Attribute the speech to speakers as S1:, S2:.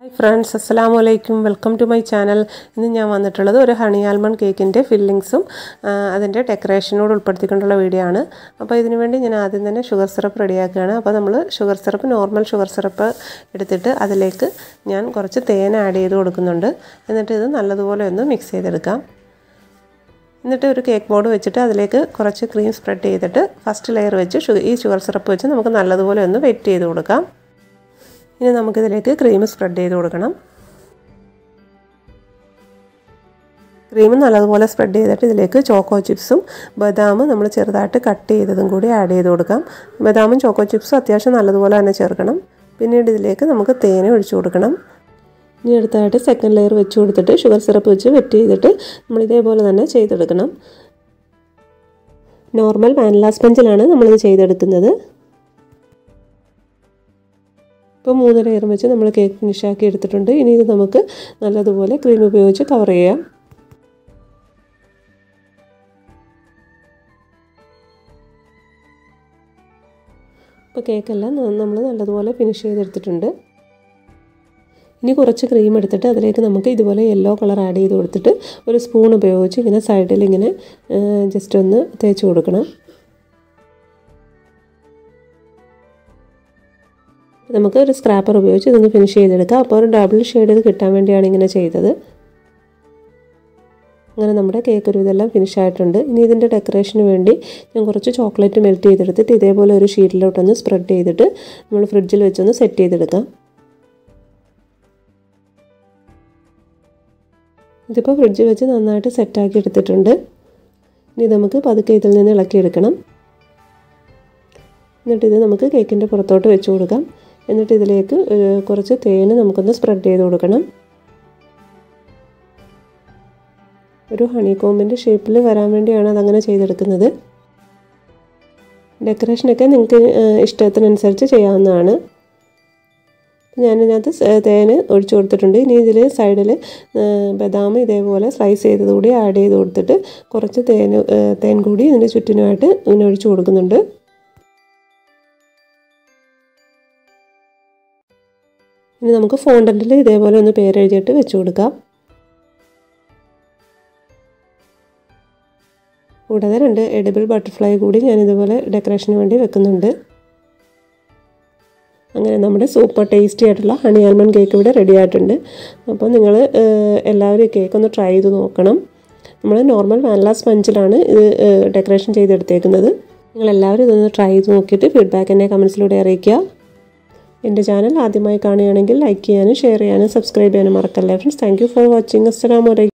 S1: friends അസ്സാം വലൈക്കും welcome to my channel ഇന്ന് ഞാൻ വന്നിട്ടുള്ളത് ഒരു ഹണി ആൽമണ്ട് കേക്കിൻ്റെ ഫില്ലിങ്സും അതിൻ്റെ ഡെക്കറേഷനോട് ഉൾപ്പെടുത്തിക്കൊണ്ടുള്ള വീഡിയോ ആണ് അപ്പോൾ ഇതിനു വേണ്ടി ഞാൻ ആദ്യം തന്നെ ഷുഗർ സിറപ്പ് റെഡിയാക്കുകയാണ് അപ്പോൾ നമ്മൾ sugar syrup normal sugar syrup എടുത്തിട്ട് അതിലേക്ക് ഞാൻ കുറച്ച് തേൻ ആഡ് ചെയ്ത് കൊടുക്കുന്നുണ്ട് എന്നിട്ട് ഇത് നല്ലതുപോലെ ഒന്ന് മിക്സ് ചെയ്തെടുക്കാം എന്നിട്ട് ഒരു കേക്ക് ബോർഡ് വെച്ചിട്ട് അതിലേക്ക് കുറച്ച് ക്രീം സ്പ്രെഡ് ചെയ്തിട്ട് ഫസ്റ്റ് ലെയർ വെച്ച് ഈ ഷുഗർ സിറപ്പ് വെച്ച് നമുക്ക് നല്ലതുപോലെ ഒന്ന് വെറ്റ് ചെയ്ത് കൊടുക്കാം ഇനി നമുക്കിതിലേക്ക് ക്രീം സ്പ്രെഡ് ചെയ്ത് കൊടുക്കണം ക്രീം നല്ലതുപോലെ സ്പ്രെഡ് ചെയ്തിട്ട് ഇതിലേക്ക് ചോക്കോ ചിപ്സും ബദാം നമ്മൾ ചെറുതായിട്ട് കട്ട് ചെയ്തതും കൂടി ആഡ് ചെയ്ത് കൊടുക്കാം ബദാമും ചോക്കോ ചിപ്സും അത്യാവശ്യം നല്ലതുപോലെ തന്നെ ചേർക്കണം പിന്നീട് ഇതിലേക്ക് നമുക്ക് തേന ഒഴിച്ചു കൊടുക്കണം ഇനി അടുത്തായിട്ട് സെക്കൻഡ് ലെയർ വെച്ച് കൊടുത്തിട്ട് ഷുഗർ സിറപ്പ് വെച്ച് വെറ്റ് ചെയ്തിട്ട് നമ്മൾ ഇതേപോലെ തന്നെ ചെയ്തെടുക്കണം നോർമൽ വാനില സ്പഞ്ചിലാണ് നമ്മളിത് ചെയ്തെടുക്കുന്നത് ഇപ്പോൾ മൂന്ന് ലെയർ വെച്ച് നമ്മൾ കേക്ക് ഫിനിഷാക്കി എടുത്തിട്ടുണ്ട് ഇനി ഇത് നമുക്ക് നല്ലതുപോലെ ക്രീം ഉപയോഗിച്ച് കവർ ചെയ്യാം ഇപ്പോൾ കേക്കെല്ലാം നമ്മൾ നല്ലതുപോലെ ഫിനിഷ് ചെയ്തെടുത്തിട്ടുണ്ട് ഇനി കുറച്ച് ക്രീം എടുത്തിട്ട് അതിലേക്ക് നമുക്ക് ഇതുപോലെ യെല്ലോ കളർ ആഡ് ചെയ്ത് കൊടുത്തിട്ട് ഒരു സ്പൂൺ ഉപയോഗിച്ച് ഇങ്ങനെ സൈഡിൽ ഇങ്ങനെ ജസ്റ്റ് ഒന്ന് തേച്ച് കൊടുക്കണം നമുക്ക് ഒരു സ്ക്രാപ്പർ ഉപയോഗിച്ച് ഇതൊന്ന് ഫിനിഷ് ചെയ്തെടുക്കാം അപ്പോൾ ഒരു ഡബിൾ ഷെയ്ഡ് ഇത് കിട്ടാൻ വേണ്ടിയാണ് ഇങ്ങനെ ചെയ്തത് അങ്ങനെ നമ്മുടെ കേക്ക് ഒരു ഇതെല്ലാം ഫിനിഷ് ആയിട്ടുണ്ട് ഇനി ഇതിൻ്റെ ഡെക്കറേഷന് വേണ്ടി ഞാൻ കുറച്ച് ചോക്ലേറ്റ് മെൽറ്റ് ചെയ്തെടുത്തിട്ട് ഇതേപോലെ ഒരു ഷീറ്റിലോട്ടൊന്ന് സ്പ്രെഡ് ചെയ്തിട്ട് നമ്മൾ ഫ്രിഡ്ജിൽ വെച്ചൊന്ന് സെറ്റ് ചെയ്തെടുക്കാം ഇതിപ്പോൾ ഫ്രിഡ്ജിൽ വെച്ച് നന്നായിട്ട് സെറ്റാക്കി എടുത്തിട്ടുണ്ട് ഇനി നമുക്ക് പതുക്കെ ഇതിൽ നിന്ന് ഇളക്കിയെടുക്കണം എന്നിട്ട് ഇത് നമുക്ക് കേക്കിൻ്റെ പുറത്തോട്ട് വെച്ച് കൊടുക്കാം എന്നിട്ട് ഇതിലേക്ക് കുറച്ച് തേന് നമുക്കൊന്ന് സ്പ്രെഡ് ചെയ്ത് കൊടുക്കണം ഒരു ഹണി കോമ്പിൻ്റെ ഷേപ്പിൽ വരാൻ വേണ്ടിയാണ് അതങ്ങനെ ചെയ്തെടുക്കുന്നത് ഡെക്കറേഷനൊക്കെ നിങ്ങൾക്ക് ഇഷ്ടത്തിനനുസരിച്ച് ചെയ്യാവുന്നതാണ് ഞാനിതിനകത്ത് തേന് ഒഴിച്ചു കൊടുത്തിട്ടുണ്ട് ഇനി ഇതിൽ സൈഡിൽ ബദാം ഇതേപോലെ സ്ലൈസ് ചെയ്തതുകൂടി ആഡ് ചെയ്ത് കൊടുത്തിട്ട് കുറച്ച് തേൻ തേൻ കൂടി ഇതിൻ്റെ ചുറ്റിനുമായിട്ട് ഇങ്ങനെ ഒഴിച്ചു കൊടുക്കുന്നുണ്ട് ഇനി നമുക്ക് ഫോണ്ടൻറ്റിൽ ഇതേപോലെ ഒന്ന് പേരെഴുതിയിട്ട് വെച്ച് കൊടുക്കാം കൂടാതെ രണ്ട് എഡിബിൾ ബട്ടർഫ്ലൈ കൂടി ഞാൻ ഇതുപോലെ ഡെക്കറേഷന് വേണ്ടി വെക്കുന്നുണ്ട് അങ്ങനെ നമ്മുടെ സൂപ്പർ ടേസ്റ്റി ആയിട്ടുള്ള ഹണി ആൽമണ്ട് കേക്ക് ഇവിടെ റെഡി ആയിട്ടുണ്ട് അപ്പോൾ നിങ്ങൾ എല്ലാവരും ഈ കേക്ക് ഒന്ന് ട്രൈ ചെയ്ത് നോക്കണം നമ്മൾ നോർമൽ വാനില സ്പഞ്ചിലാണ് ഇത് ഡെക്കറേഷൻ ചെയ്തെടുത്തേക്കുന്നത് നിങ്ങളെല്ലാവരും ഇതൊന്ന് ട്രൈ ചെയ്ത് നോക്കിയിട്ട് ഫീഡ്ബാക്ക് എന്നെ കമൻസിലൂടെ അറിയിക്കുക എൻ്റെ ചാനൽ ആദ്യമായി കാണുകയാണെങ്കിൽ ലൈക്ക് ചെയ്യാനും ഷെയർ ചെയ്യാനും സബ്സ്ക്രൈബ് ചെയ്യാനും മറക്കല്ലേ friends thank you for watching അസ്സലാമു അലൈക്കും